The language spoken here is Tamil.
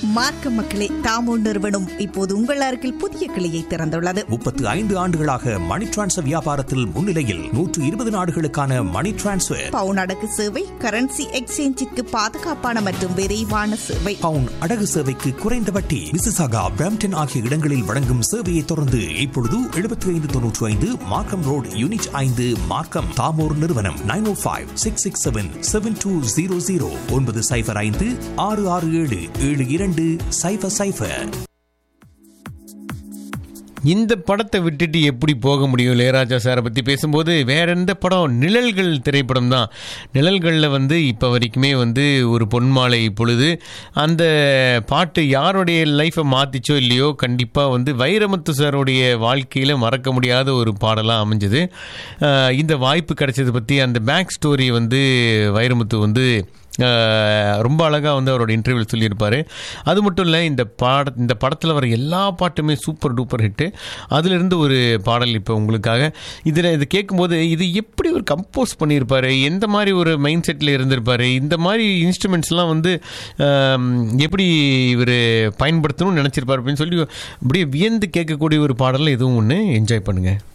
மார்க்க மக்களே தாமோ நிறுவனம் இப்போது உங்கள் அருகில் புதிய கிளையை திறந்துள்ளது முப்பத்து ஐந்து ஆண்டுகளாக மணி டிரான்ஸ்ஃபர் வியாபாரத்தில் முன்னிலையில் நூற்று இருபது நாடுகளுக்கான மணி டிரான்ஸ்ஃபர் பவுன் அடகு சேவை கரன்சி எக்ஸ்சேஞ்சிற்கு பாதுகாப்பான மற்றும் விரைவான சேவை பவுன் அடகு சேவைக்கு குறைந்த வட்டி மிசிசாகா பிரம்டன் ஆகிய இடங்களில் வழங்கும் சேவையை தொடர்ந்து இப்பொழுது எழுபத்தி ஐந்து தொன்னூற்றி ஐந்து மார்க்கம் ரோடு யூனிட் ஐந்து மார்க்கம் தாமோர் நிறுவனம் nine O five six six seven seven two zero zero ஒன்பது சைஃபர் ஐந்து ஆறு ஆறு ஏழு ஏழு இரண்டு சைஃபர் சைஃபர் இந்த படத்தை விட்டுட்டு எப்படி போக முடியும் இளையராஜா சாரை பற்றி பேசும்போது வேற எந்த படம் நிழல்கள் திரைப்படம் தான் நிழல்களில் வந்து இப்போ வரைக்குமே வந்து ஒரு பொன்மாலை பொழுது அந்த பாட்டு யாருடைய லைஃப்பை மாற்றிச்சோ இல்லையோ கண்டிப்பாக வந்து வைரமுத்து சாருடைய வாழ்க்கையில் மறக்க முடியாத ஒரு பாடலாக அமைஞ்சது அஹ் இந்த வாய்ப்பு கிடைச்சது பற்றி அந்த பேக் ஸ்டோரி வந்து வைரமுத்து வந்து அஹ் ரொம்ப அழகாக வந்து அவரோட இன்டர்வியூவில் சொல்லியிருப்பார் அது மட்டும் இல்லை இந்த பாட இந்த படத்தில் வர எல்லா பாட்டுமே சூப்பர் டூப்பர் ஹிட்டு அதிலிருந்து ஒரு பாடல் இப்போ உங்களுக்காக இதில் இது கேட்கும்போது இது எப்படி ஒரு கம்போஸ் பண்ணியிருப்பாரு எந்த மாதிரி ஒரு மைண்ட் செட்டில் இருந்திருப்பாரு இந்த மாதிரி இன்ஸ்ட்ருமெண்ட்ஸ்லாம் வந்து ஆம், எப்படி இவர் பயன்படுத்தணும்னு நினச்சிருப்பார் அப்படின்னு சொல்லி அப்படியே வியந்து கேட்கக்கூடிய ஒரு பாடலில் இதுவும் ஒன்று என்ஜாய் பண்ணுங்கள்